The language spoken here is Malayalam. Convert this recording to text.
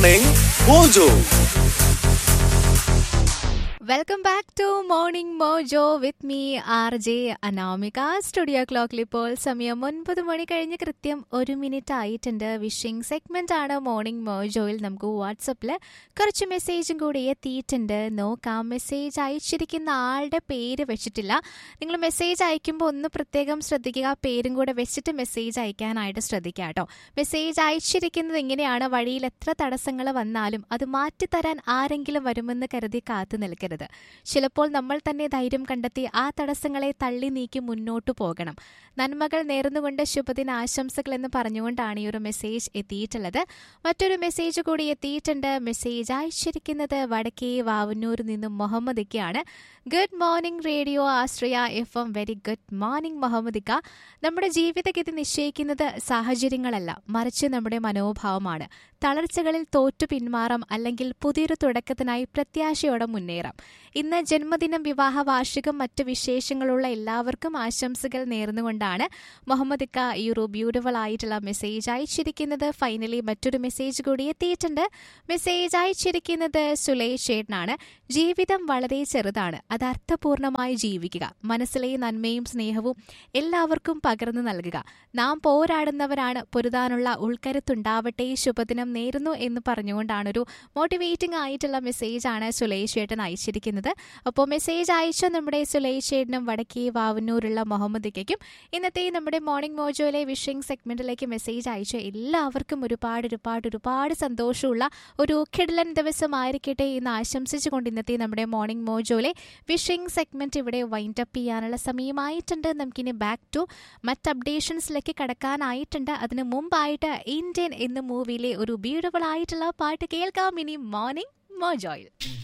Morning Mojo. Welcome back to morning Mojo with me R J Anamika studio ക്ലോക്കിൽ ഇപ്പോൾ സമയം ഒൻപത് മണി കഴിഞ്ഞ് കൃത്യം ഒരു മിനിറ്റ് ആയിട്ടുണ്ട് വിഷിംഗ് സെഗ്മെന്റ് ആണ് മോർണിംഗ് മോജോയിൽ നമുക്ക് വാട്സപ്പിൽ കുറച്ച് മെസ്സേജും കൂടി എത്തിയിട്ടുണ്ട് നോക്കാം മെസ്സേജ് അയച്ചിരിക്കുന്ന ആളുടെ പേര് വെച്ചിട്ടില്ല നിങ്ങൾ മെസ്സേജ് അയക്കുമ്പോൾ ഒന്ന് പ്രത്യേകം ശ്രദ്ധിക്കുക പേരും കൂടെ വെച്ചിട്ട് മെസ്സേജ് അയക്കാനായിട്ട് ശ്രദ്ധിക്കുക കേട്ടോ മെസ്സേജ് അയച്ചിരിക്കുന്നത് ഇങ്ങനെയാണ് വഴിയിൽ എത്ര തടസ്സങ്ങൾ വന്നാലും അത് മാറ്റിത്തരാൻ ആരെങ്കിലും വരുമെന്ന് കരുതി കാത്തു നിൽക്കരുത് ചിലപ്പോൾ നമ്മൾ തന്നെ ധൈര്യം കണ്ടെത്തി ആ തടസ്സങ്ങളെ തള്ളി നീക്കി മുന്നോട്ടു പോകണം നന്മകൾ നേർന്നുകൊണ്ട് ശുഭദിന ആശംസകൾ എന്ന് പറഞ്ഞുകൊണ്ടാണ് ഈ ഒരു മെസ്സേജ് എത്തിയിട്ടുള്ളത് മറ്റൊരു മെസ്സേജ് കൂടി എത്തിയിട്ടുണ്ട് മെസ്സേജ് അയച്ചിരിക്കുന്നത് വടക്കേ വാവന്നൂരിൽ നിന്നും മുഹമ്മദ് ഇക്കയാണ് good morning radio Asraya F M very good morning Muhammad ഇക്ക നമ്മുടെ ജീവിതഗതി നിശ്ചയിക്കുന്നത് സാഹചര്യങ്ങളല്ല മറിച്ച് നമ്മുടെ മനോഭാവമാണ് തളർച്ചകളിൽ തോറ്റു പിന്മാറാം അല്ലെങ്കിൽ പുതിയൊരു തുടക്കത്തിനായി പ്രത്യാശയോടെ മുന്നേറാം ഇന്ന് ജന്മദിനം വിവാഹ വാർഷികം മറ്റ് വിശേഷങ്ങളുള്ള എല്ലാവർക്കും ആശംസകൾ നേർന്നുകൊണ്ടാണ് മുഹമ്മദ് ഇക്ക ഈ ഒരു ബ്യൂട്ടിഫുൾ ആയിട്ടുള്ള മെസ്സേജ് അയച്ചിരിക്കുന്നത് ഫൈനലി മറ്റൊരു മെസ്സേജ് കൂടി എത്തിയിട്ടുണ്ട് മെസ്സേജ് അയച്ചിരിക്കുന്നത് സുലേഷ് ചേട്ടനാണ് ജീവിതം വളരെ ചെറുതാണ് അത് അർത്ഥപൂർണമായി ജീവിക്കുക മനസ്സിലെ നന്മയും സ്നേഹവും എല്ലാവർക്കും പകർന്നു നൽകുക നാം പോരാടുന്നവരാണ് പൊരുതാനുള്ള ഉൾക്കരുത്തുണ്ടാവട്ടെ ശുഭദിനം നേരുന്നു എന്ന് പറഞ്ഞുകൊണ്ടാണ് ഒരു മോട്ടിവേറ്റിംഗ് ആയിട്ടുള്ള മെസ്സേജാണ് സുലേഷ് ചേട്ടൻ അയച്ചിരിക്കുന്നത് അപ്പോൾ മെസ്സേജ് അയച്ച നമ്മുടെ സുലേഷ് ചേട്ടനും വടക്കേ വാവന്നൂരുള്ള മുഹമ്മദിക്കും ഇന്നത്തെ നമ്മുടെ മോർണിംഗ് മോജോയിലെ വിഷിംഗ് സെഗ്മെന്റിലേക്ക് മെസ്സേജ് അയച്ച എല്ലാവർക്കും ഒരുപാട് ഒരുപാട് ഒരുപാട് സന്തോഷമുള്ള ഒരു കിടലൻ ദിവസമായിരിക്കട്ടെ എന്ന് ആശംസിച്ചുകൊണ്ട് ഇന്നത്തെ നമ്മുടെ മോർണിംഗ് മോജോയിലെ വിഷിംഗ് സെഗ്മെന്റ് ഇവിടെ വൈൻഡ് അപ്പ് ചെയ്യാനുള്ള സമയമായിട്ടുണ്ട് നമുക്കിനി ബാക്ക് ടു മറ്റ് അപ്ഡേഷൻസിലേക്ക് കടക്കാനായിട്ടുണ്ട് അതിന് മുമ്പായിട്ട് ഇന്ത്യൻ എന്ന മൂവിയിലെ ഒരു ബ്യൂട്ടിഫുൾ ആയിട്ടുള്ള പാട്ട് കേൾക്കാം ഇനി മോർണിംഗ് മോജോയിൽ